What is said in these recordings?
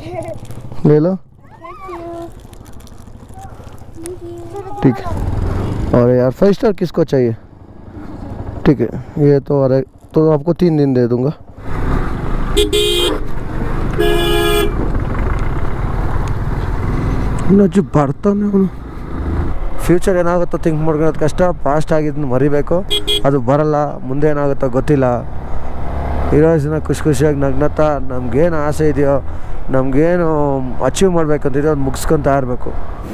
ले लो ठीक है और यार फाइव स्टार किसको चाहिए ठीक है ये तो अरे तो आपको तीन दिन दे दूंगा ಇನ್ನೊಂಚು ಬರ್ತಾನೆ ಅವನು ಫ್ಯೂಚರ್ ಏನಾಗುತ್ತೋ ಥಿಂಕ್ ಮಾಡ್ಕೊಳ್ಳೋದು ಕಷ್ಟ ಪಾಸ್ಟ್ ಆಗಿದ್ದನ್ನು ಮರಿಬೇಕು ಅದು ಬರಲ್ಲ ಮುಂದೆ ಏನಾಗುತ್ತೋ ಗೊತ್ತಿಲ್ಲ ಇರೋ ದಿನ ಖುಷಿ ಖುಷಿಯಾಗಿ ನಗ್ನತ್ತಾ ನಮ್ಗೇನು ಆಸೆ ಇದೆಯೋ ನಮಗೇನು ಅಚೀವ್ ಮಾಡ್ಬೇಕಂತಿದೆಯೋ ಅದು ಮುಗಿಸ್ಕೊತಾ ಇರಬೇಕು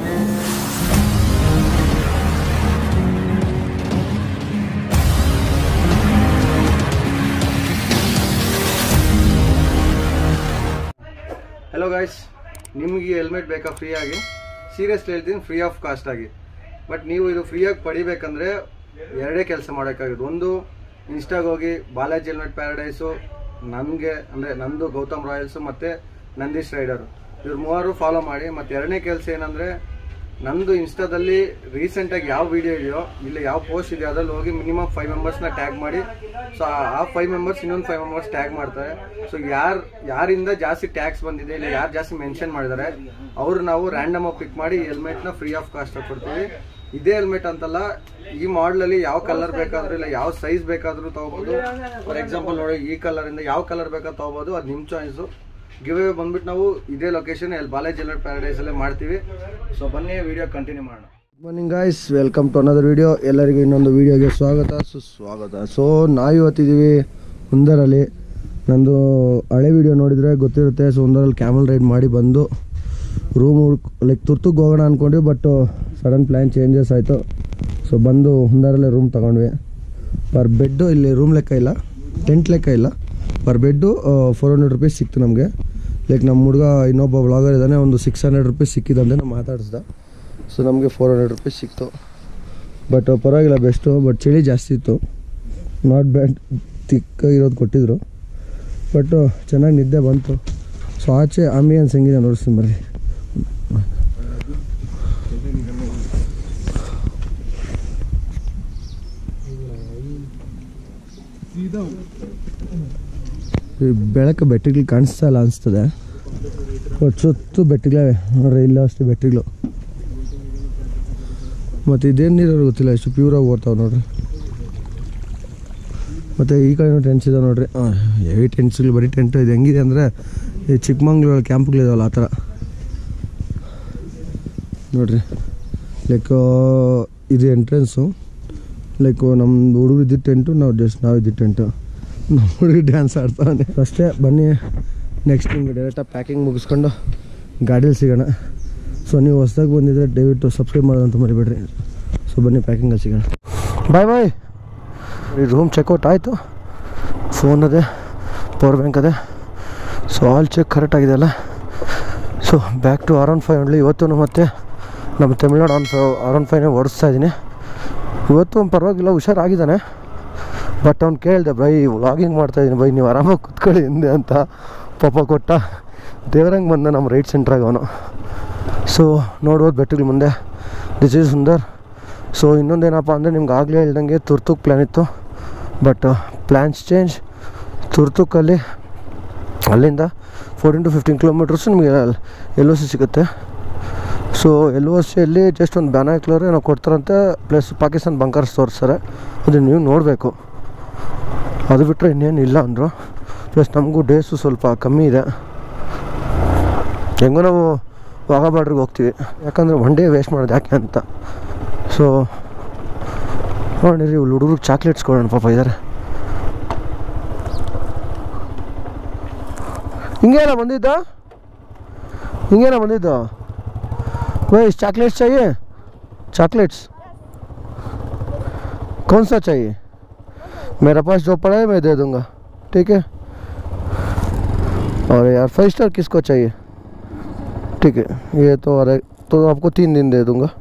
ಹಲೋ ಗಾಯ್ಸ್ ನಿಮಗೆ ಹೆಲ್ಮೆಟ್ ಬೇಕಾ ಫ್ರೀ ಆಗಿ ಸೀರಿಯಸ್ಲಿ ಹೇಳ್ತೀನಿ ಫ್ರೀ ಆಫ್ ಕಾಸ್ಟ್ ಆಗಿ ಬಟ್ ನೀವು ಇದು ಫ್ರೀಯಾಗಿ ಪಡಿಬೇಕಂದ್ರೆ ಎರಡೇ ಕೆಲಸ ಮಾಡೋಕ್ಕಾಗುತ್ತೆ ಒಂದು ಇನ್ಸ್ಟಾಗೆ ಹೋಗಿ ಬಾಲಾಜಿ ಹೆಲ್ಮೆಟ್ ಪ್ಯಾರಡೈಸು ನನಗೆ ಅಂದರೆ ನಂದು ಗೌತಮ್ ರಾಯಲ್ಸು ಮತ್ತು ನಂದೀಶ್ ರೈಡರು ಇವ್ರು ಮೂವರು ಫಾಲೋ ಮಾಡಿ ಮತ್ತು ಎರಡನೇ ಕೆಲಸ ಏನಂದರೆ ನಂದು ಇನ್ಸ್ಟಾದಲ್ಲಿ ರೀಸೆಂಟಾಗಿ ಯಾವ ವಿಡಿಯೋ ಇದೆಯೋ ಇಲ್ಲಿ ಯಾವ ಪೋಸ್ಟ್ ಇದೆಯೋ ಅದ್ರಲ್ಲಿ ಹೋಗಿ ಮಿನಿಮಮ್ ಫೈವ್ ಮೆಂಬರ್ಸ್ನ ಟ್ಯಾಗ್ ಮಾಡಿ ಸೊ ಆ ಫೈವ್ ಮೆಂಬರ್ಸ್ ಇನ್ನೊಂದು ಫೈವ್ ಮೆಂಬರ್ಸ್ ಟ್ಯಾಗ್ ಮಾಡ್ತಾರೆ ಸೊ ಯಾರು ಯಾರಿಂದ ಜಾಸ್ತಿ ಟ್ಯಾಕ್ಸ್ ಬಂದಿದೆ ಇಲ್ಲ ಯಾರು ಜಾಸ್ತಿ ಮೆನ್ಷನ್ ಮಾಡಿದ್ದಾರೆ ಅವ್ರು ನಾವು ರ್ಯಾಂಡಮ್ ಆಗಿ ಪಿಕ್ ಮಾಡಿ ಹೆಲ್ಮೆಟ್ನ ಫ್ರೀ ಆಫ್ ಕಾಸ್ಟ್ ಕೊಡ್ತೀವಿ ಇದೇ ಹೆಲ್ಮೆಟ್ ಅಂತಲ್ಲ ಈ ಮಾಡಲಲ್ಲಿ ಯಾವ ಕಲರ್ ಬೇಕಾದ್ರೂ ಇಲ್ಲ ಯಾವ ಸೈಜ್ ಬೇಕಾದ್ರೂ ತಗೋಬಹುದು ಫಾರ್ ಎಕ್ಸಾಂಪಲ್ ನೋಡಿ ಈ ಕಲರ್ ಇಂದ ಯಾವ ಕಲರ್ ಬೇಕಾದ್ರೂ ತಗೋಬಹುದು ಅದು ನಿಮ್ಮ ಚಾಯ್ಸು ಗಿವ್ ಅವೇ ಬಂದ್ಬಿಟ್ಟು ನಾವು ಇದೇ ಲೊಕೇಶನ್ ಎಲ್ಲಿ ಬಾಲಾಜಿ ಹೆಲ್ಮೆಟ್ ಪ್ಯಾರಡೈಸ್ ಅಲ್ಲೇ ಮಾಡ್ತೀವಿ ಸೊ ಬನ್ನಿ ವಿಡಿಯೋ ಕಂಟಿನ್ಯೂ ಮಾಡೋಣ morning guys welcome to another video ಎಲ್ಲರಿಗೂ ಇನ್ನೊಂದು ವಿಡಿಯೋಗೆ ಸ್ವಾಗತ ಸುಸ್ವಾಗತ ಸೊ ನಾವು ಇವತ್ತಿದ್ದೀವಿ ಹುಂದರಲ್ಲಿ ನಂದು ಹಳೆ ವಿಡಿಯೋ ನೋಡಿದರೆ ಗೊತ್ತಿರುತ್ತೆ ಸೊ ಹುಂದರಲ್ಲಿ ಕ್ಯಾಮಲ್ ರೈಡ್ ಮಾಡಿ ಬಂದು ರೂಮ್ ಹುಡ್ಕ್ ಲೈಕ್ ತುರ್ತುಗೆ ಹೋಗೋಣ ಅಂದ್ಕೊಂಡ್ವಿ ಬಟ್ ಸಡನ್ ಪ್ಲ್ಯಾನ್ ಚೇಂಜಸ್ ಆಯಿತು ಸೊ ಬಂದು ಹುಂದಾರಲ್ಲೇ ರೂಮ್ ತೊಗೊಂಡ್ವಿ ಪರ್ ಬೆಡ್ಡು ಇಲ್ಲಿ ರೂಮ್ ಲೆಕ್ಕ ಇಲ್ಲ ಟೆಂಟ್ ಲೆಕ್ಕ ಇಲ್ಲ per bed four hundred rupees ಸಿಕ್ತು ನಮಗೆ ಲೈಕ್ ನಮ್ಮ ಹುಡುಗ ಇನ್ನೊಬ್ಬ ವ್ಲಾಗರ್ ಇದ್ದಾನೆ ಒಂದು ಸಿಕ್ಸ್ ಹಂಡ್ರೆಡ್ ರುಪೀಸ್ ಸಿಕ್ಕಿದಂತೆ ನಾವು ಮಾತಾಡಿಸ್ದ ಸೊ ನಮಗೆ ಫೋರ್ ಹಂಡ್ರೆಡ್ ರುಪೀಸ್ ಸಿಕ್ತು ಬಟ್ ಪರವಾಗಿಲ್ಲ ಬೆಸ್ಟು ಬಟ್ ಚಳಿ ಜಾಸ್ತಿ ಇತ್ತು ನಾಟ್ ಬ್ಯಾಡ್ ತಿಕ್ಕಾಗಿರೋದು ಕೊಟ್ಟಿದ್ರು ಬಟ್ ಚೆನ್ನಾಗಿ ನಿದ್ದೆ ಬಂತು ಸೊ ಆಚೆ ಆಂಬಿಯನ್ಸ್ ಹೆಂಗಿದೆ ನೋಡಿಸ್ತೀನಿ ಬರ್ರಿ ಈ ಬೆಳಕು ಬೆಟ್ಟಗಳು ಕಾಣಿಸ್ತಾ ಇಲ್ಲ ಅನಿಸ್ತದೆ ಬಟ್ ಸುತ್ತು ಬೆಟ್ಟಗಳೇ ನೋಡ್ರಿ ಇಲ್ಲ ಅಷ್ಟು ಬೆಟ್ಟಗಳು ಮತ್ತು ಇದೇನು ನೀರು ಗೊತ್ತಿಲ್ಲ ಎಷ್ಟು ಪ್ಯೂರಾಗಿ ಓಡ್ತಾವೆ ನೋಡ್ರಿ ಮತ್ತು ಈ ಕಡೆ ಟೆಂಟ್ಸ್ ಇದಾವೆ ನೋಡ್ರಿ ಹೆವಿ ಟೆಂಟ್ಸ್ಗಳು ಬರೀ ಟೆಂಟ್ ಇದು ಹೆಂಗಿದೆ ಅಂದರೆ ಈ ಚಿಕ್ಕಮಂಗ್ಳೂರಲ್ಲಿ ಕ್ಯಾಂಪ್ಗಳಿದಾವಲ್ಲ ಆ ಥರ ನೋಡ್ರಿ ಲೈಕ್ ಇದು ಎಂಟ್ರೆನ್ಸು ಲೈಕ್ ನಮ್ಮ ಹುಡುಗರು ಇದ್ದಿದ್ದು ಟೆಂಟು ನಾವು ಜಸ್ಟ್ ನಾವು ಇದ್ದಿದ್ದು ಟೆಂಟು ನಮ್ಮ ಹುಡುಗಿ ಡ್ಯಾನ್ಸ್ ಆಡ್ತಾನೆ ಅಷ್ಟೇ ಬನ್ನಿ ನೆಕ್ಸ್ಟ್ ನಿಮ್ಗೆ ಡೈರೆಕ್ಟಾಗಿ ಪ್ಯಾಕಿಂಗ್ ಮುಗಿಸ್ಕೊಂಡು ಗಾಡೀಲಿ ಸಿಗೋಣ ಸೊ ನೀವು ಹೊಸ್ದಾಗಿ ಬಂದಿದ್ರೆ ದಯವಿಟ್ಟು ಸಬ್ಸ್ಕ್ರೈಬ್ ಮಾಡೋದಂತ ಮರಿಬೇಡ್ರಿ ಸೊ ಬನ್ನಿ ಪ್ಯಾಕಿಂಗಲ್ಲಿ ಸಿಗೋಣ ಬಾಯ್ ಬಾಯ್ ಈ ರೂಮ್ ಚೆಕ್ಔಟ್ ಆಯಿತು ಫೋನ್ ಅದೇ ಪವರ್ ಬ್ಯಾಂಕ್ ಅದೇ ಸೊ ಆಲ್ ಚೆಕ್ ಕರೆಕ್ಟ್ ಆಗಿದೆ ಅಲ್ಲ so back to R one five only ಇವತ್ತು ಮತ್ತೆ ನಮ್ಮ ತಮಿಳ್ನಾಡು ಆನ್ ಫೈ ಆರ್ ಒನ್ ಫೈವ್ನೇ ಓಡಿಸ್ತಾ ಇದ್ದೀನಿ ಇವತ್ತು ಅವ್ನು ಪರವಾಗಿಲ್ಲ ಹುಷಾರಾಗಿದ್ದಾನೆ ಬಟ್ ಅವ್ನು ಕೇಳಿದೆ ಬೈ ವ್ಲಾಗಿಂಗ್ ಮಾಡ್ತಾಯಿದ್ದೀನಿ ಬೈ ನೀವು ಆರಾಮಾಗಿ ಕುತ್ಕೊಳ್ಳಿ ಹಿಂದೆ ಅಂತ ಪಾಪ ಕೊಟ್ಟ ದೇವರಂಗೆ ಬಂದ ನಮ್ಮ ರೈಟ್ ಸೆಂಟ್ರಾಗ ಅವನು ಸೊ ನೋಡ್ಬೋದು ಬೆಟ್ಟಗಳ ಮುಂದೆ ದಿಸ್ ಈಸ್ ಸುಂದರ್ ಸೊ ಇನ್ನೊಂದೇನಪ್ಪ ಅಂದರೆ ನಿಮ್ಗೆ ಆಗಲೇ ಹೇಳ್ದಂಗೆ ತುರ್ತುಕ್ ಪ್ಲ್ಯಾನ್ ಇತ್ತು ಬಟ್ ಪ್ಲ್ಯಾನ್ಸ್ ಚೇಂಜ್ ತುರ್ತುಕಲ್ಲಿ ಅಲ್ಲಿಂದ ಫೋರ್ಟೀನ್ ಟು ಫಿಫ್ಟೀನ್ ಕಿಲೋಮೀಟರ್ಸ್ ನಿಮಗೆ ಎಲ್ ಒ ಸಿ ಸಿಗುತ್ತೆ ಸೊ ಎಲ್ ಒ ಸಿಯಲ್ಲಿ ಜಸ್ಟ್ ಒಂದು ಬ್ಯಾನಾಕ್ಲರ್ ಏನೋ ಕೊಡ್ತಾರಂತೆ ಪ್ಲಸ್ ಪಾಕಿಸ್ತಾನ ಬಂಕರ್ಸ್ ತೋರಿಸ್ತಾರೆ ಅದು ನೀವು ನೋಡಬೇಕು ಅದು ಬಿಟ್ಟರೆ ಇನ್ನೇನು ಇಲ್ಲ ಅಂದರು ಪ್ಲಸ್ ನಮಗೂ ಡೇಸು ಸ್ವಲ್ಪ ಕಮ್ಮಿ ಇದೆ ಹೆಂಗೋ ನಾವು ವಾಘಾ ಬಾರ್ಡ್ರಿಗೆ ಹೋಗ್ತೀವಿ ಯಾಕಂದರೆ ಒನ್ ಡೇ ವೇಸ್ಟ್ ಮಾಡೋದು ಯಾಕೆ ಅಂತ ಸೊ ನೋಡಿರಿ ಇವ್ರು ಹುಡುಗರಿಗೆ ಚಾಕ್ಲೇಟ್ಸ್ ಕೊಡೋಣ ಪಾಪ ಇದ್ದಾರೆ ಹಿಂಗೇನ ಬಂದಿದ್ದ ಹಿಂಗೇನ ಬಂದಿದ್ದು वही चॉकलेट्स चाहिए चॉकलेट्स कौन सा चाहिए मेरे पास जो पड़ा है मैं दे दूंगा ठीक है और यार फाइव स्टार किसको चाहिए ठीक है ये तो अरे तो आपको तीन दिन दे दूंगा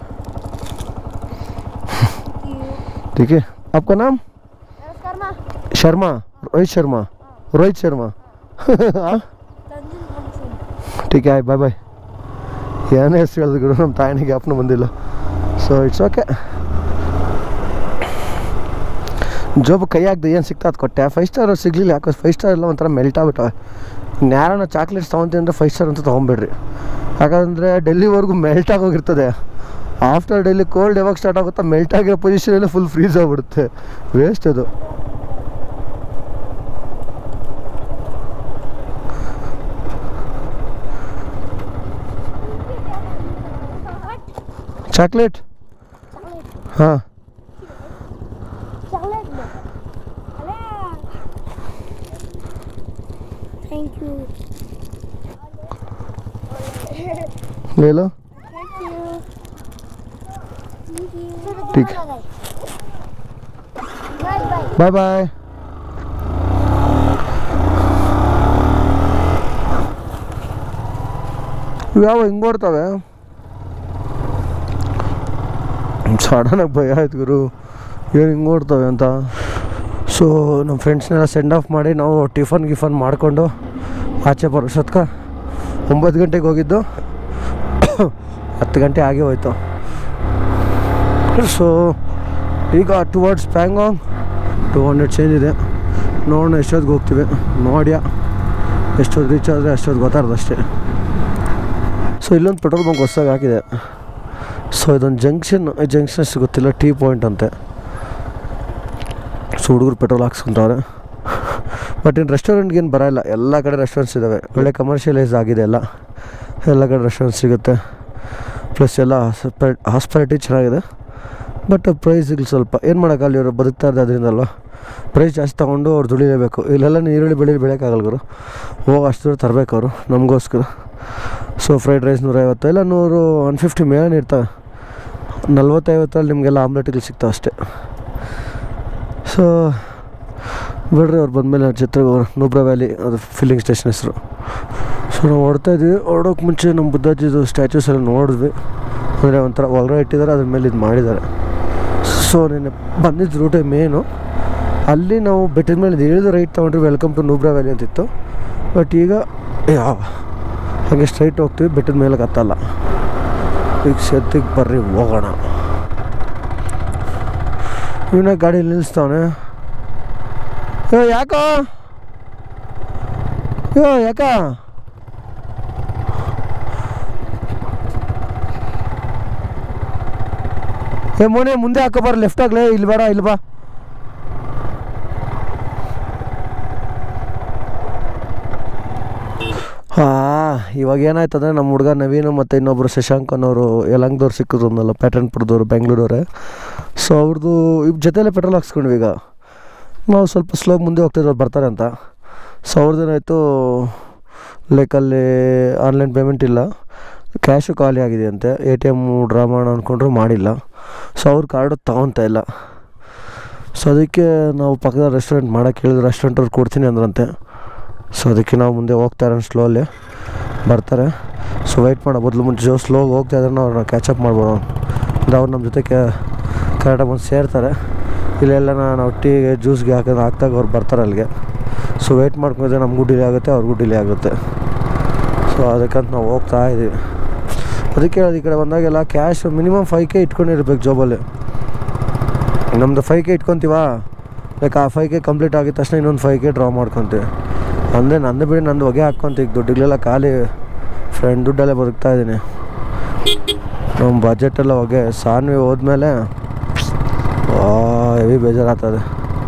ठीक है आपका नाम कर्मा शर्मा रोहित शर्मा रोहित शर्मा हाँ ತಂದಿನ ಫಂಕ್ಷನ್ ठीक है ಬಾಯ್ ಬಾಯ್ ಏನೇ ಹೆಸರು ಹೇಳಿದ್ರು ನಮ್ಮ ತಾಯಿನಿಗೆ ಜ್ಞಾಪನ ಬಂದಿಲ್ಲ ಸೊ ಇಟ್ಸ್ ಓಕೆ ಜೋಬು ಕೈ ಹಾಕ್ದೆ ಏನು ಸಿಗ್ತಾ ಅದು ಕೊಟ್ಟೆ ಫೈವ್ ಸ್ಟಾರ್ ಸಿಗಲಿಲ್ಲ ಯಾಕೋ ಫೈವ್ ಸ್ಟಾರ್ ಎಲ್ಲ ಒಂಥರ ಮೆಲ್ಟ್ ಆಗ್ಬಿಟ್ಟವೆ ನ್ಯಾರನ ಚಾಕ್ಲೇಟ್ಸ್ ತೊಗೊತೀನಿ ಅಂದರೆ ಫೈವ್ ಸ್ಟಾರ್ ಅಂತ ತೊಗೊಂಬೇಡ್ರಿ ಯಾಕಂದರೆ ಡೆಲ್ಲಿವರೆಗೂ ಮೆಲ್ಟ್ ಆಗೋಗಿರ್ತದೆ ಆಫ್ಟರ್ ಡೆಲ್ಲಿ ಕೋಲ್ಡ್ ಯಾವಾಗ ಸ್ಟಾರ್ಟ್ ಆಗುತ್ತಾ ಮೆಲ್ಟ್ ಆಗಿರೋ ಪೊಸಿಷನಲ್ಲಿ ಫುಲ್ ಫ್ರೀಸ್ ಆಗಿಬಿಡುತ್ತೆ ವೇಸ್ಟ್ ಅದು ಚಾಕ್ಲೇಟ್ ಹಾಂ Chocolate. Thank you. ಲೇಲೋ Thank you. Thank you. ठीक है। Bye bye. ಬಾಯ್ ಬಾಯ್ ಯಾವ ಹಿಂಗೆ ಓಡ್ತವೆ ಸಡನ್ನಾಗಿ ಭಯ ಆಯ್ತು ಗುರು ಏನು ಹಿಂಗೆ ಓಡ್ತವೆ ಅಂತ ಸೊ ನಮ್ಮ ಫ್ರೆಂಡ್ಸ್ನೆಲ್ಲ ಸೆಂಡ್ ಆಫ್ ಮಾಡಿ ನಾವು ಟಿಫನ್ ಗಿಫನ್ ಮಾಡಿಕೊಂಡು ಆಚೆ ಬರೋಷ್ಟೊತ್ಕ ಒಂಬತ್ತು ಗಂಟೆಗೆ ಹೋಗಿದ್ದು ಹತ್ತು ಗಂಟೆ ಆಗೇ ಹೋಯ್ತು ಸೊ ಈಗ towards Pangong two hundred change ಇದೆ ನೋಡೋಣ ಎಷ್ಟೊತ್ತಿಗೆ ಹೋಗ್ತೀವಿ ನೋಡ್ಯಾ ಎಷ್ಟೊತ್ತು ರೀಚ್ ಆದರೆ ಅಷ್ಟೊತ್ತು ಗೊತ್ತಾರ್ದು ಅಷ್ಟೇ ಸೊ ಇಲ್ಲೊಂದು ಪೆಟ್ರೋಲ್ ಬಂಕ್ ಹೊಸ್ದಾಗಿ ಹಾಕಿದೆ ಸೊ ಇದೊಂದು ಜಂಕ್ಷನ್ ಈ ಜಂಕ್ಷನ್ ಗೊತ್ತಿಲ್ಲ ಟೀ ಪಾಯಿಂಟ್ ಅಂತೆ ಸೊ ಹುಡುಗರು ಪೆಟ್ರೋಲ್ ಹಾಕ್ಸ್ಕೊಂತವ್ರೆ ಬಟ್ ಇನ್ನು ರೆಸ್ಟೋರೆಂಟ್ಗೆ ಏನು ಬರೋಲ್ಲ ಎಲ್ಲ ಕಡೆ ರೆಸ್ಟೋರೆಂಟ್ಸ್ ಇದ್ದಾವೆ ಒಳ್ಳೆ ಕಮರ್ಷಿಯಲೈಸ್ ಆಗಿದೆ ಎಲ್ಲ ಎಲ್ಲ ಕಡೆ ರೆಸ್ಟೋರೆಂಟ್ ಸಿಗುತ್ತೆ ಪ್ಲಸ್ ಎಲ್ಲ ಹಾಸ್ಪಿಟಾಲಿಟಿ ಚೆನ್ನಾಗಿದೆ ಬಟ್ ಪ್ರೈಸಿಗೆ ಸ್ವಲ್ಪ ಏನು ಮಾಡೋಕ್ಕಲ್ಲ ಇವರು ಬದುಕ್ತಾ ಇರೋದು ಅದರಿಂದ ಅಲ್ವಾ ಪ್ರೈಸ್ ಜಾಸ್ತಿ ತೊಗೊಂಡು ಅವ್ರು ದುಡಿಲೇಬೇಕು ಇಲ್ಲೆಲ್ಲ ಈರುಳ್ಳಿ ಬೆಳ್ಳುಳ್ಳಿ ಬೆಳೆಯೋಕ್ಕಾಗಲ್ಲ ಗುರು ಹೋಗಿ ಅಷ್ಟು ದೂರ ತರಬೇಕು ಅವರು ನಮಗೋಸ್ಕರ ಸೊ ಫ್ರೈಡ್ ರೈಸ್ ನೂರೈವತ್ತು ಇಲ್ಲ ನೂರು ಒನ್ ಫಿಫ್ಟಿ ಮೇಲೆ ಇರ್ತವೆ ನಲ್ವತ್ತೈವತ್ತರಲ್ಲಿ ನಿಮಗೆಲ್ಲ ಆಮ್ಲೆಟ್ಗಳು ಸಿಗ್ತಾವೆ ಅಷ್ಟೇ ಸೊ ಬಿಡ್ರಿ ಅವ್ರು ಬಂದಮೇಲೆ ಚಿತ್ರಗ ನೂಬ್ರಾ ವ್ಯಾಲಿ ಅದು ಫಿಲ್ಲಿಂಗ್ ಸ್ಟೇಷನ್ ಹೆಸರು ಸೊ ನಾವು ಹೊಡ್ತಾ ಇದ್ವಿ ಹೊರಡೋಕೆ ಮುಂಚೆ ನಮ್ಮ ಬುದ್ಧಾಜಿದು ಸ್ಟ್ಯಾಚ್ಯೂಸ್ ಎಲ್ಲ ನೋಡಿದ್ವಿ ಅಂದರೆ ಒಂಥರ ಒಳಗಡೆ ಇಟ್ಟಿದ್ದಾರೆ ಅದ್ರ ಮೇಲೆ ಇದು ಮಾಡಿದ್ದಾರೆ ಸೊ ನೆನ್ನೆ ಬಂದಿದ್ದು ರೂಟೇ ಮೇನು ಅಲ್ಲಿ ನಾವು ಬೆಟ್ಟದ ಮೇಲೆ ಇಳಿದು ರೈಟ್ ತೊಗೊಂಡ್ರಿ ವೆಲ್ಕಮ್ ಟು ನೂಬ್ರಾ ವ್ಯಾಲಿ ಅಂತಿತ್ತು ಬಟ್ ಈಗ ಯಾವ ಹಾಗೆ ಸ್ಟ್ರೈಟ್ ಹೋಗ್ತೀವಿ ಬೆಟ್ಟದ ಮೇಲೆ ಹತ್ತಲ್ಲ ಈಗ ಸದ್ಯಕ್ಕೆ ಬರ್ರಿ ಹೋಗೋಣ ಇವನ ಗಾಡಿ ನಿಲ್ಲಿಸ್ತಾವನೆ ಯೋ ಯಾಕೋ ಯೋ ಯಾಕ ಏ ಮೋನೆ ಮುಂದೆ ಹಾಕೋ ಬರ ಲೆಫ್ಟ್ ಆಗ್ಲೇ ಇಲ್ಲಿ ಬೇಡ ಇಲ್ಲಿ ಬಾ ಹಾಂ ಇವಾಗ ಏನಾಯ್ತು ಅಂದರೆ ನಮ್ಮ ಹುಡುಗ ನವೀನು ಮತ್ತು ಇನ್ನೊಬ್ಬರು ಶಶಾಂಕ್ ಅನ್ನೋರು ಯಲಂಗದವ್ರು ಸಿಕ್ಕಿದ್ರು ಅಂದಲ್ಲ ಪ್ಯಾಟರ್ನ್ಪುರದವ್ರು ಬೆಂಗಳೂರವ್ರೆ ಸೊ ಅವ್ರದ್ದು ಇವ್ ಜೊತೆಲೇ ಪೆಟ್ರೋಲ್ ಹಾಕ್ಸ್ಕೊಂಡ್ವಿ ಈಗ ನಾವು ಸ್ವಲ್ಪ ಸ್ಲೋ ಮುಂದೆ ಹೋಗ್ತಿದ್ರು ಅವ್ರು ಬರ್ತಾರೆ ಅಂತ ಸೊ ಅವ್ರದ್ದೇನಾಯಿತು ಲೈಕ್ ಅಲ್ಲಿ ಆನ್ಲೈನ್ ಪೇಮೆಂಟ್ ಇಲ್ಲ ಕ್ಯಾಶು ಖಾಲಿ ಆಗಿದೆ ಅಂತೆ ಎ ಟಿ ಎಮ್ಮು ಡ್ರಾ ಮಾಡೋಣ ಅಂದ್ಕೊಂಡ್ರು ಮಾಡಿಲ್ಲ ಸೊ ಅವ್ರ ಕಾರ್ಡು ತಗೊತಾ ಇಲ್ಲ ಸೊ ಅದಕ್ಕೆ ನಾವು ಪಕ್ಕದ ರೆಸ್ಟೋರೆಂಟ್ ಮಾಡೋಕ್ಕೆ ಹೇಳಿದ್ರು ರೆಸ್ಟೋರೆಂಟ್ ಅವ್ರು ಕೊಡ್ತೀನಿ ಅಂದ್ರಂತೆ ಸೊ ಅದಕ್ಕೆ ನಾವು ಮುಂದೆ ಹೋಗ್ತಾ ಇರೋಣ ಸ್ಲೋಲಿ ಬರ್ತಾರೆ ಸೊ ವೆಯ್ಟ್ ಮಾಡೋ ಬದಲು ಮುಂಚೆ ಸ್ಲೋ ಹೋಗ್ತಾ ಇದ್ರೆ ನಾವು ಅವ್ರನ್ನ ಕ್ಯಾಚಪ್ ಮಾಡ್ಬೋದು ಅಂದ್ರೆ ಅವ್ರು ನಮ್ಮ ಜೊತೆ ಕರೆಕ್ಟಾಗಿ ಬಂದು ಸೇರ್ತಾರೆ ಇಲ್ಲೆಲ್ಲ ನಾವು ಟೀಗೆ ಜ್ಯೂಸ್ಗೆ ಹಾಕೋದು ಹಾಕ್ದಾಗ ಅವ್ರು ಬರ್ತಾರೆ ಅಲ್ಲಿಗೆ ಸೊ ವೆಯ್ಟ್ ಮಾಡ್ಕೊಂಡಿದ್ರೆ ನಮಗೂ ಡಿಲೇ ಆಗುತ್ತೆ ಅವ್ರಿಗೂ ಡಿಲೇ ಆಗುತ್ತೆ ಸೊ ಅದಕ್ಕಂತ ನಾವು ಹೋಗ್ತಾ ಇದ್ದೀವಿ ಅದಕ್ಕೆ ಹೇಳೋದು ಈ ಕಡೆ ಬಂದಾಗೆಲ್ಲ ಕ್ಯಾಶ್ ಮಿನಿಮಮ್ ಫೈವ್ ಕೆ ಇಟ್ಕೊಂಡಿರ್ಬೇಕು ಜಾಬಲ್ಲಿ ನಮ್ಮದು ಫೈವ್ ಕೆ ಇಟ್ಕೊತೀವಾ ಲೈಕ್ ಆ ಫೈವ್ ಕೆ ಕಂಪ್ಲೀಟ್ ಆಗಿದ ತಕ್ಷಣ ಇನ್ನೊಂದು ಫೈವ್ ಕೆ ಡ್ರಾ ಮಾಡ್ಕೊತೀವಿ ಅಂದರೆ ನಂದು ಬಿಡಿ ನಂದು ಹೊಗೆ ಹಾಕ್ಕೊಂತ ಈಗ ದುಡ್ಡುಗಳೆಲ್ಲ ಖಾಲಿ ಫ್ರೆಂಡ್ ದುಡ್ಡಲ್ಲೇ ಬದುಕ್ತಾ ಇದ್ದೀನಿ ನಮ್ಮ ಬಜೆಟೆಲ್ಲ ಹೊಗೆ ಸಾನ್ವಿ ಹೋದ್ಮೇಲೆ ಹೆವಿ ಬೇಜಾರಾಗ್ತದೆ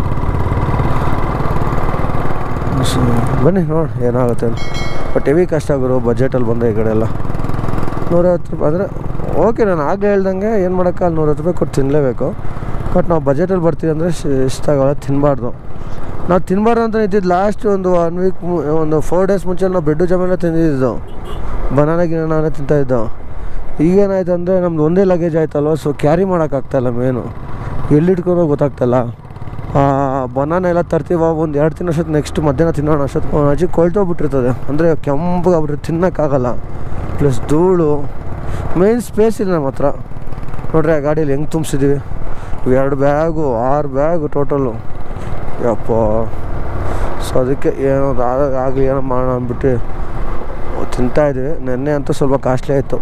ಸೊ ಬನ್ನಿ ನೋಡಿ ಏನಾಗುತ್ತೆ ಬಟ್ ಹೆವಿ ಕಷ್ಟ ಗುರು ಬಜೆಟಲ್ಲಿ ಬಂದೆ ಈ ಕಡೆ ಎಲ್ಲ ನೂರೈವತ್ತು ರೂಪಾಯಿ ಅಂದರೆ ಓಕೆ ನಾನು ಆಗಲೇ ಹೇಳ್ದಂಗೆ ಏನು ಮಾಡೋಕ್ಕೆ ಅಲ್ಲಿ ನೂರೈವತ್ತು ರೂಪಾಯಿ ಕೊಟ್ಟು ತಿನ್ನಲೇಬೇಕು ಬಟ್ ನಾವು ಬಜೆಟಲ್ಲಿ ಬರ್ತೀವಿ ಅಂದರೆ ಇಷ್ಟ ಆಗೋಲ್ಲ ತಿನ್ನಬಾರ್ದು ನಾವು ತಿನ್ನಬಾರ್ದು ಅಂತ ಇದ್ದಿದ್ದು ಲಾಸ್ಟ್ ಒಂದು ಒನ್ ವೀಕ್ ಒಂದು ಫೋರ್ ಡೇಸ್ ಮುಂಚೆ ನಾವು ಬ್ರೆಡ್ಡು ಜಾಮೆಲ್ಲ ತಿಂದಿದ್ದು ಬನಾನ ಗಿನಾನ ತಿಂತಾಯಿದ್ದು ಈಗೇನಾಯ್ತು ಅಂದರೆ ನಮ್ದು ಒಂದೇ ಲಗೇಜ್ ಆಯ್ತಲ್ವ ಸೊ ಕ್ಯಾರಿ ಮಾಡೋಕ್ಕಾಗ್ತಾಯಿಲ್ಲ ಮೇನು ಎಲ್ಲಿಟ್ಕೊಳೋ ಗೊತ್ತಾಗ್ತಾಯಿಲ್ಲ ಬನಾನ ಎಲ್ಲ ತರ್ತೀವ ಒಂದು ಎರಡು ತಿನ್ನೋ ಅಷ್ಟೊತ್ತು ನೆಕ್ಸ್ಟ್ ಮಧ್ಯಾಹ್ನ ತಿನ್ನೋಣ ಅಷ್ಟೊತ್ತು ಅಜ್ಜಿ ಕೊಳ್ತೋಗ್ಬಿಟ್ಟಿರ್ತದೆ ಅಂದರೆ ಕೆಂಪಗಾಗ್ಬಿಟ್ಟಿರ್ತದೆ ತಿನ್ನೋಕ್ಕಾಗಲ್ಲ ಪ್ಲಸ್ ಧೂಳು ಮೇನ್ ಸ್ಪೇಸ್ ಇಲ್ಲ ನಮ್ಮ ಹತ್ರ ನೋಡ್ರಿ ಆ ಗಾಡೀಲಿ ಹೆಂಗೆ ತುಂಬಿಸಿದ್ದೀವಿ ಎರಡು ಬ್ಯಾಗು ಆರು ಬ್ಯಾಗು ಟೋಟಲು ಯಪ್ಪ ಸೊ ಅದಕ್ಕೆ ಏನೋ ಆಗಲಿ ಏನೋ ಮಾಡೋಣ ಅಂದ್ಬಿಟ್ಟು ತಿಂತಾಯಿದ್ವಿ ನೆನ್ನೆ ಅಂತೂ ಸ್ವಲ್ಪ ಕಾಸ್ಟ್ಲಿ ಆಯಿತು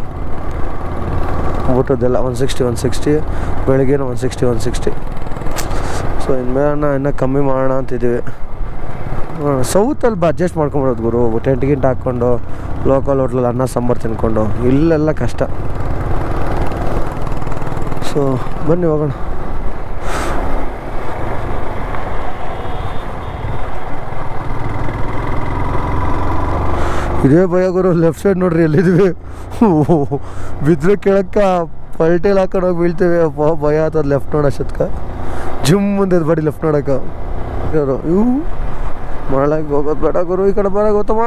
ಊಟದ್ದೆಲ್ಲ ಒನ್ ಸಿಕ್ಸ್ಟಿ ಒನ್ ಸಿಕ್ಸ್ಟಿ ಬೆಳಿಗ್ಗೆನೂ one sixty one sixty so ಇನ್ಮೇಲೆ ಇನ್ನೂ ಕಮ್ಮಿ ಮಾಡೋಣ ಅಂತಿದ್ದೀವಿ ಸೌತಲ್ಲಿ ಬ ಅಡ್ಜಸ್ಟ್ ಮಾಡ್ಕೊಂಬಿಡೋದು ಗುರು ಟೆಂಟ್ ಗಿಂಟ್ ಹಾಕ್ಕೊಂಡು ಲೋಕಲ್ ಹೋಟ್ಲಲ್ಲಿ ಅನ್ನ ಸಾಂಬಾರು ತಿನ್ಕೊಂಡು ಇಲ್ಲೆಲ್ಲ ಕಷ್ಟ ಸೊ ಬನ್ನಿ ಹೋಗೋಣ ಇದೇ ಭಯ ಗುರು ಲೆಫ್ಟ್ ಸೈಡ್ ನೋಡ್ರಿ ಎಲ್ಲಿದ್ವಿ ಬಿದ್ರೆ ಕೆಳಕ್ಕ ಪಲ್ಟೇಲ್ ಹಾಕೊಂಡು ಹೋಗಿ ಬೀಳ್ತೇವೆ ಅಪ್ಪ ಭಯ ಆತದ ಲೆಫ್ಟ್ ನೋಡೋಷ್ಟತ್ಕ ಜಿಮ್ ಮುಂದೆ ಬಡಿ ಲೆಫ್ಟ್ ನೋಡಕ್ಕ ಇವರು ಇವು ಮಳೆಗೆ ಹೋಗೋದು ಬೇಡ ಗುರು ಈ ಕಡೆ ಬರ ಗೊತ್ತಮ್ಮ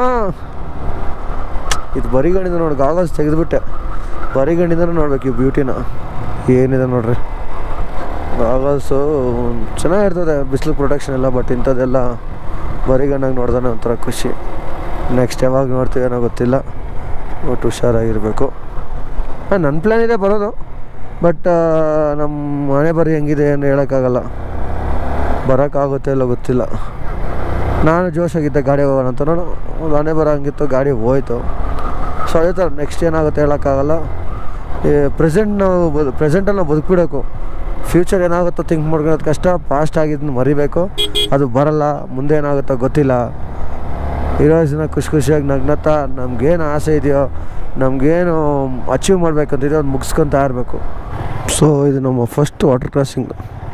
ಇದು ಬರಿಗಣ್ಣಿಂದ ನೋಡಿ ಗಾಗಲ್ಸ್ ತೆಗೆದುಬಿಟ್ಟೆ ಬರಿಗಣ್ಣಿಂದನೇ ನೋಡ್ಬೇಕು ಈ ಬ್ಯೂಟಿನ ಏನಿದೆ ನೋಡ್ರಿ ಗಾಗಲ್ಸು ಚೆನ್ನಾಗಿರ್ತದೆ ಬಿಸಿಲು ಪ್ರೊಟೆಕ್ಷನ್ ಎಲ್ಲ ಬಟ್ ಇಂಥದ್ದೆಲ್ಲ ಬರಿಗಣ್ಣಾಗಿ ನೋಡ್ದಾನೆ ಒಂಥರ ಖುಷಿ ನೆಕ್ಸ್ಟ್ ಯಾವಾಗ ನೋಡ್ತೀವಿ ಏನೋ ಗೊತ್ತಿಲ್ಲ ಒಟ್ಟು ಹುಷಾರಾಗಿರಬೇಕು ಹಾಂ ನನ್ನ ಪ್ಲ್ಯಾನ್ ಇದೆ ಬರೋದು ಬಟ್ ನಮ್ಮ ಮನೆ ಬರೀ ಹೆಂಗಿದೆ ಏನು ಹೇಳೋಕ್ಕಾಗಲ್ಲ ಬರೋಕ್ಕಾಗುತ್ತೆ ಇಲ್ಲ ಗೊತ್ತಿಲ್ಲ ನಾನು ಜೋಶಾಗಿದ್ದೆ ಗಾಡಿ ಹೋಗೋಣ ಅಂತ ನಾನು ಮನೆ ಬರೋ ಹಂಗಿತ್ತು ಗಾಡಿ ಹೋಯ್ತು ಸೊ ಅದೇ ಥರ ನೆಕ್ಸ್ಟ್ ಏನಾಗುತ್ತೆ ಹೇಳೋಕ್ಕಾಗಲ್ಲ ಈ ಪ್ರೆಸೆಂಟ್ ನಾವು ಬದು ಪ್ರೆಸೆಂಟಲ್ಲಿ ನಾವು ಬದುಕಬೇಕು ಫ್ಯೂಚರ್ ಏನಾಗುತ್ತೋ ಥಿಂಕ್ ಮಾಡ್ಕೊಳ್ಳೋದು ಕಷ್ಟ ಪಾಸ್ಟ್ ಆಗಿದ್ದನ್ನು ಮರಿಬೇಕು ಅದು ಬರಲ್ಲ ಮುಂದೆ ಏನಾಗುತ್ತೋ ಗೊತ್ತಿಲ್ಲ ಇರೋ ದಿನ ಖುಷಿ ಖುಷಿಯಾಗಿ ನಗ್ನತ್ತಾ ನಮ್ಗೇನು ಆಸೆ ಇದೆಯೋ ನಮಗೇನು ಅಚೀವ್ ಮಾಡ್ಬೇಕಂತಿದೆಯೋ ಅದು ಮುಗಿಸ್ಕೊತಾ ಇರಬೇಕು ಸೊ ಇದು ನಮ್ಮ ಫಸ್ಟ್ ವಾಟರ್ ಕ್ರಾಸಿಂಗ್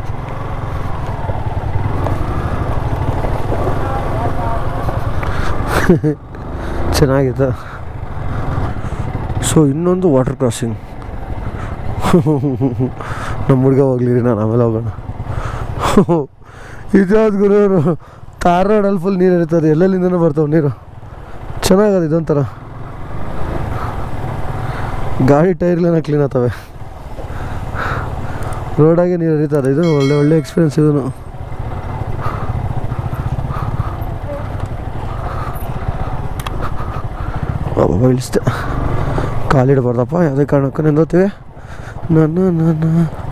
ಚೆನ್ನಾಗಿತ್ತು ಸೊ ಇನ್ನೊಂದು ವಾಟರ್ ಕ್ರಾಸಿಂಗ್ ನಮ್ಮ ಹುಡುಗ ಹೋಗ್ಲಿರಿ ನಾನು ಆಮೇಲೆ ಹೋಗೋಣ ಇದ್ಯಾವ್ದು ಗುರು ತಾರ್ ರೋಡಲ್ಲಿ ಫುಲ್ ನೀರು ಇರ್ತದೆ ಎಲ್ಲೆಲ್ಲಿಂದನೂ ಬರ್ತಾವೆ ನೀರು ಚೆನ್ನಾಗದ ಇದೊಂಥರ ಗಾಡಿ ಟೈರ್ಗಳನ್ನ ಕ್ಲೀನ್ ಆಗ್ತವೆ ರೋಡಾಗೆ ನೀರು ಹರಿತದೆ ಇದು ಒಳ್ಳೆ ಒಳ್ಳೆ ಎಕ್ಸ್ಪೀರಿಯನ್ಸ್ ಇದನ್ನು ಇಳಿಸ್ದೆ ಕಾಲಿಡಬಾರ್ದಪ್ಪ ಯಾವುದೇ ಕಾರಣಕ್ಕೂ ನಿಂದೋತೀವಿ ನನ್ನ ನನ್ನ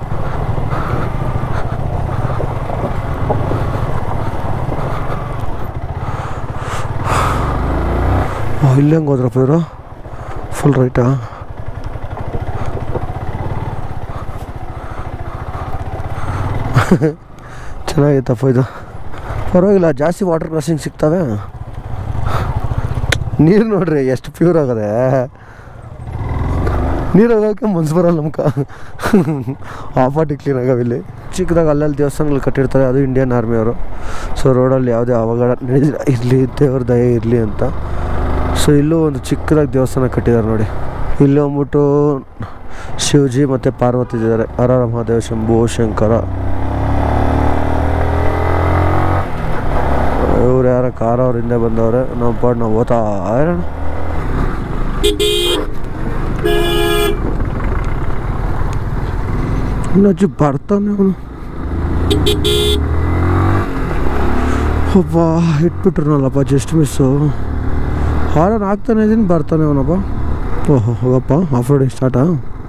ಓ ಇಲ್ಲಿ ಹೆಂಗೆ ಹೋದ್ರಪ್ಪ ಇವರು ಫುಲ್ ರೈಟಾ ಚೆನ್ನಾಗಿತ್ತಪ್ಪ ಇದು ಪರವಾಗಿಲ್ಲ ಜಾಸ್ತಿ ವಾಟರ್ ಕ್ರಾಸಿಂಗ್ ಸಿಗ್ತವೆ ನೀರು ನೋಡ್ರಿ ಎಷ್ಟು ಪ್ಯೂರ್ ಆಗದೆ ನೀರು ಹೋಗೋಕೆ ಮನ್ಸು ಬರಲ್ಲ ನಮ್ಕ ಆ ಪಾಟಿ ಕ್ಲೀನ್ ಇಲ್ಲಿ ಚಿಕ್ಕದಾಗ ಅಲ್ಲಲ್ಲಿ ದೇವಸ್ಥಾನಗಳು ಕಟ್ಟಿರ್ತಾರೆ ಅದು ಇಂಡಿಯನ್ ಆರ್ಮಿಯವರು ಸೊ ರೋಡಲ್ಲಿ ಯಾವುದೇ ಅವಘಡ ನಡೆದಿಲ್ಲ ಇರಲಿ ದೇವ್ರ ದಯೆ ಇರಲಿ ಅಂತ ಸೊ ಇಲ್ಲೂ ಒಂದು ಚಿಕ್ಕದಾಗಿ ದೇವಸ್ಥಾನ ಕಟ್ಟಿದ್ದಾರೆ ನೋಡಿ ಇಲ್ಲಿ ಹೋಗ್ಬಿಟ್ಟು ಶಿವಜಿ ಮತ್ತು ಪಾರ್ವತಿ ಇದ್ದಾರೆ ಹರ ಹರ ಮಹಾದೇವ ಶಂಭು ಶಂಕರ ಇವ್ರು ಯಾರ ಕಾರ ಅವ್ರ ಹಿಂದೆ ಬಂದವ್ರೆ ನಾವು ಪಾಡ್ ನಾವು ಓದ್ತಾ ಇರೋಣ ಇನ್ನೊಜ್ಜಿ ಬರ್ತಾನೆ ಅವನು ಒಬ್ಬ ಇಟ್ಬಿಟ್ರನಲ್ಲಪ್ಪ ಜಸ್ಟ್ ಮಿಸ್ಸು ಹಾರನ್ ಆಗ್ತಾನೆ ಇದೀನಿ ಬರ್ತಾನೆ ಅವನಪ್ಪ ಓಹೋ ಹೋಗಪ್ಪ ಆಫ್ ರೋಡಿಂಗ್ ಸ್ಟಾರ್ಟಾ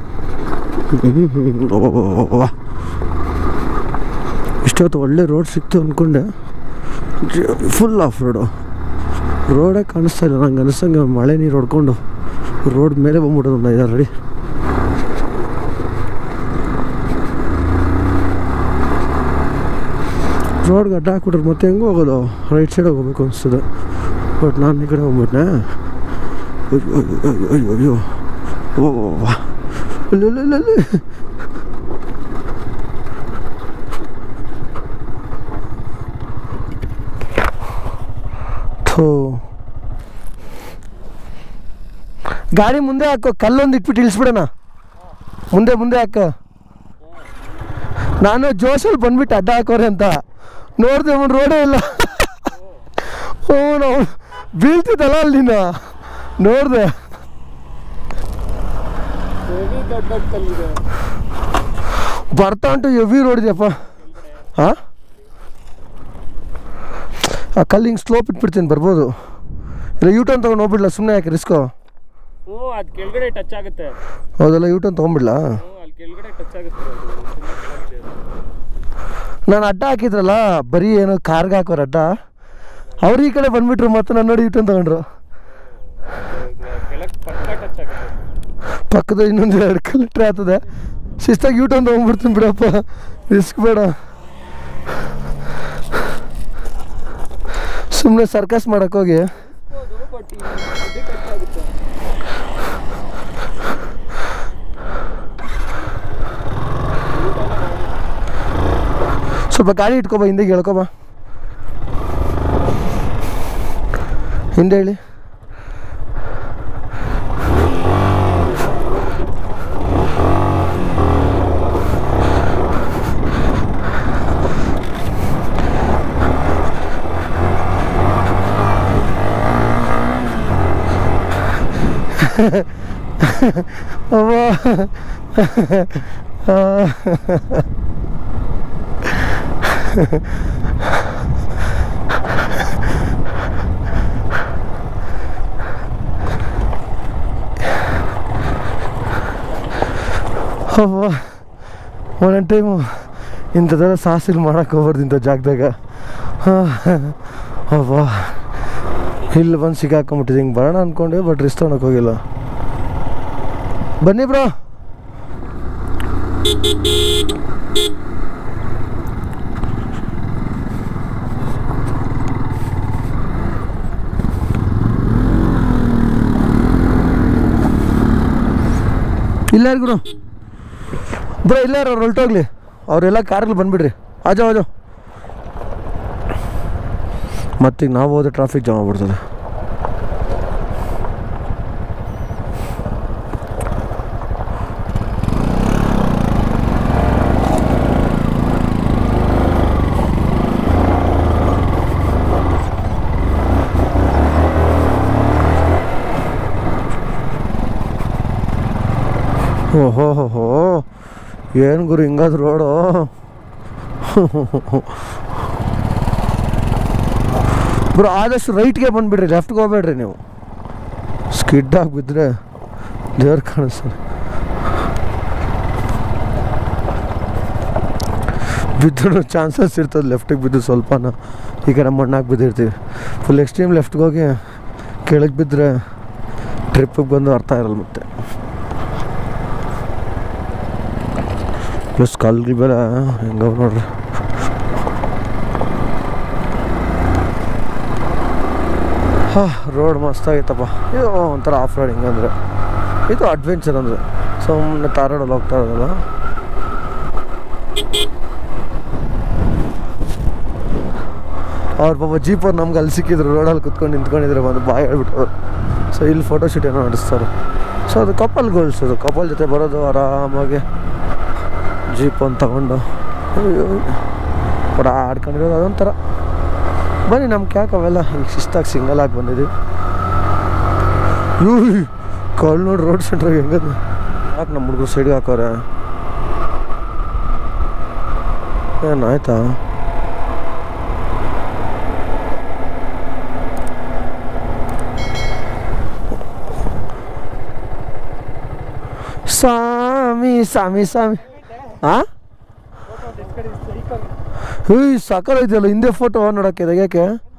ಇಷ್ಟೊತ್ತು ಒಳ್ಳೆ ರೋಡ್ ಸಿಕ್ತು ಅಂದ್ಕೊಂಡೆ ಫುಲ್ ಆಫ್ ರೋಡು ರೋಡೇ ಕಾಣಿಸ್ತಾ ಇಲ್ಲ ನಂಗೆ ಅನಿಸಂಗೆ ಮಳೆ ನೀರು ಹೊಡ್ಕೊಂಡು ರೋಡ್ ಮೇಲೆ ಬಂದ್ಬಿಡೋದು ಒಂದು ಐದಾರು ಅಡಿ ರೋಡ್ಗೆ ಅಡ್ಡ ಹಾಕ್ಬಿಟ್ರೆ ಮತ್ತೆ ಹೆಂಗೆ ಹೋಗೋದು ರೈಟ್ ಸೈಡ್ ಹೋಗ್ಬೇಕು ಅನಿಸ್ತದೆ ಬಟ್ ನಾನು ಈ ಕಡೆ ಹೋಗ್ಬಿಟ್ನೆ ಅಯ್ಯೋ ಅಯ್ಯೋ ಅಯ್ಯೋ ಅಯ್ಯೋ ಓ ವಾ ಅಲ್ಲಿ ಅಲ್ಲಿ ಅಲ್ಲಿ ಅಲ್ಲಿ ಥೂ ಗಾಡಿ ಮುಂದೆ ಹಾಕೋ ಕಲ್ಲೊಂದು ಇಟ್ಬಿಟ್ಟು ಇಳಿಸ್ಬಿಡೋಣ ಮುಂದೆ ಮುಂದೆ ಹಾಕ ನಾನು ಜೋಶಲ್ಲಿ ಬಂದ್ಬಿಟ್ಟು ಅಡ್ಡ ಹಾಕೋರೆ ಅಂತ ನೋಡಿದೆ ಅವನು ರೋಡೇ ಇಲ್ಲ ಓ ನಾವು ಬೀಳ್ತಿದ್ದಲ್ಲ ಅಲ್ಲಿ ನೀನು ನೋಡಿದೆ ಬರ್ತಾ ಉಂಟು ಎವಿ ರೋಡ್ ಇದೆಯಪ್ಪ ಹಾಂ ಆ ಕಲ್ಲು ಹಿಂಗೆ ಸ್ಲೋಪ್ ಇಟ್ಬಿಡ್ತೀನಿ ಬರ್ಬೋದು ಇಲ್ಲ ಯೂಟರ್ನ್ ತೊಗೊಂಡು ಹೋಗ್ಬಿಡ್ಲ ಸುಮ್ಮನೆ ಯಾಕೆ ರಿಸ್ಕು ಹ್ಞೂ ಅದು ಕೆಳಗಡೆ ಟಚ್ ಆಗುತ್ತೆ ಹೌದಲ್ಲ ಯೂಟರ್ನ್ ತೊಗೊಂಬಿಡ್ಲಾ ಹ್ಞೂ ಅಲ್ಲಿ ಕೆಳಗಡೆ ಟಚ್ ಆಗುತ್ತೆ ಅದು ತುಂಬಾ ಕೆಳಗಿದೆ ಅದು. ನಾನು ಅಡ್ಡ ಹಾಕಿದ್ರಲ್ಲ ಬರೀ ಏನು ಕಾರ್ಗೆ ಹಾಕೋರು ಅಡ್ಡ ಅವ್ರು ಈ ಕಡೆ ಬಂದ್ಬಿಟ್ರು ಮತ್ತೆ ನಾನು ನೋಡಿ ಯೂಟರ್ನ್ ತೊಗೊಂಡ್ರು ಕೆಳಗೆ ಪಕ್ಕ ಟಚ್ ಆಗುತ್ತೆ ಪಕ್ಕದ ಇನ್ನೊಂದು ಎರಡು ಕಿಲೋಮೀಟ್ರ್ ಆಗ್ತದೆ ಶಿಸ್ತಾಗಿ ಯೂಟರ್ನ್ ತೊಗೊಂಡ್ಬಿಡ್ತೀನಿ ಬಿಡಪ್ಪ ರಿಸ್ಕ್ ಬೇಡ ಸುಮ್ಮನೆ ಸರ್ಕಸ್ ಮಾಡೋಕ್ಕೋಗಿ ಬಟ್ ಇದು ಟಚ್ ಆಗುತ್ತೆ ಸ್ವಲ್ಪ ಗಾಡಿ ಇಟ್ಕೊಬಾ ಹಿಂದೆ ಹೇಳ್ಕೊಬಾ ಹಿಂದೆ ಹೇಳಿ ಅವ್ವ. ಆ. ಅವ್ವ ಒಂದೊಂದು ಟೈಮು ಇಂಥದ್ದೆಲ್ಲ ಸಾಹಸಿಲ್ ಮಾಡಕ್ಕೆ ಹೋಗ್ಬಾರ್ದು ಇಂಥ ಜಾಗದಾಗ ಅವ್ವ ಇಲ್ಲಿ ಬಂದು ಸಿಕ್ಕಾಕೊಂಬಿಟ್ಟಿದೆ ಹಿಂಗೆ ಬರೋಣ ಅಂದ್ಕೊಂಡೆ ಬಟ್ ರಿಸ್ಕ್ ತೊಗೊಳಕ್ಕೆ ಹೋಗಿಲ್ಲ ಬನ್ನಿ ಬ್ರೋ ಇಲ್ಲ ಗುರು ಬ್ರೋ ಇಲ್ಲ ಅವ್ರು ಹೊರಟೋಗ್ಲಿ ಅವರೆಲ್ಲ ಕಾರಲ್ಲಿ ಬಂದ್ಬಿಡ್ರಿ ಆಜೋ ಆಜೋ ಮತ್ತೀಗ ನಾವು ಹೋದ್ರೆ ಟ್ರಾಫಿಕ್ ಜಾಮ್ ಆಗ್ಬಿಡ್ತದೆ ಓಹೋ ಹೋ ಹೋ ಏನು ಗುರು ಹಿಂಗಾದ್ರು ರೋಡು ಬ್ರೋ ಆದಷ್ಟು ರೈಟ್ಗೆ ಬಂದುಬಿಡ್ರಿ ಲೆಫ್ಟ್ಗೆ ಹೋಗ್ಬೇಡ್ರಿ ನೀವು ಸ್ಕಿಡ್ ಆಗಿ ಬಿದ್ದರೆ ದೇವ್ರು ಕಾಣಿಸ್ತಾರೆ ಬಿದ್ದು ಚಾನ್ಸಸ್ ಇರ್ತದೆ ಲೆಫ್ಟಿಗೆ ಬಿದ್ದು ಸ್ವಲ್ಪನ ಈ ಕಡೆ ಮಣ್ಣಾಗಿ ಬಿದ್ದಿರ್ತೀವಿ ಫುಲ್ ಎಕ್ಸ್ಟ್ರೀಮ್ ಲೆಫ್ಟ್ಗೆ ಹೋಗಿ ಕೆಳಗೆ ಬಿದ್ದರೆ ಟ್ರಿಪ್ಪಿಗೆ ಬಂದು ಅರ್ಥ ಇರಲ್ಲ ಮತ್ತೆ ಪ್ಲಸ್ ಕಲ್ಗೆ ಬೇರೆ ಹೆಂಗವ ನೋಡ್ರಿ ಹಾ ರೋಡ್ ಮಸ್ತಾಗೈತಪ್ಪ ಇದು ಒಂಥರ ಆಫ್ ರೋಡಿಂಗ್ ಅಂದರೆ ಇದು ಅಡ್ವೆಂಚರ್ ಅಂದರೆ ಸುಮ್ಮನೆ ತಾರೋಡಲ್ಲಿ ಹೋಗ್ತಾ ಇರೋದಲ್ಲ ಅವ್ರ ಪಾಪ ಜೀಪವ್ರು ನಮ್ಗೆ ಅಲ್ಲಿ ಸಿಕ್ಕಿದ್ರು ರೋಡಲ್ಲಿ ಕುತ್ಕೊಂಡು ನಿಂತ್ಕೊಂಡಿದ್ರೆ ಬಂದು ಬಾಯ್ ಹೇಳ್ಬಿಟ್ಟು ಸೊ ಇಲ್ಲಿ ಫೋಟೋ ಶೂಟ್ ಏನೋ ನಡೆಸ್ತಾರೆ ಸೊ ಅದು ಕಪಲ್ ಗೋಲ್ಸ್ ಅದು ಕಪಲ್ ಜೊತೆ ಬರೋದು ಆರಾಮಾಗಿ ಜೀಪ್ ಒಂದು ತಗೊಂಡು ಪುರ ಆಡ್ಕೊಂಡಿರೋದು ಅದೊಂಥರ ಬನ್ನಿ ನಮ್ಗೆ ಯಾಕೆ ಅವೆಲ್ಲ ಈಗ ಶಿಸ್ತಾಗಿ ಸಿಂಗಲ್ ಆಗಿ ಬಂದಿದ್ದೀವಿ ಇವ್ ಕಾಲ್ ನೋಡಿ ರೋಡ್ ಸೆಂಟ್ರಾಗ ಹೆಂಗದು ಯಾಕೆ ನಮ್ಮ ಹುಡುಗರು ಸೈಡ್ಗೆ ಹಾಕೋರೆ ಏನಾಯ್ತಾ ಸ್ವಾಮಿ ಸ್ವಾಮಿ ಸ್ವಾಮಿ ಆ ಹೇಯ್ ಸಾಕಾರ ಇದೆಯಲ್ಲ ಹಿಂದೆ ಫೋಟೋ ನೋಡೋಕ್ಕೆ ತೆಗಿಯೋಕ್ಕೆ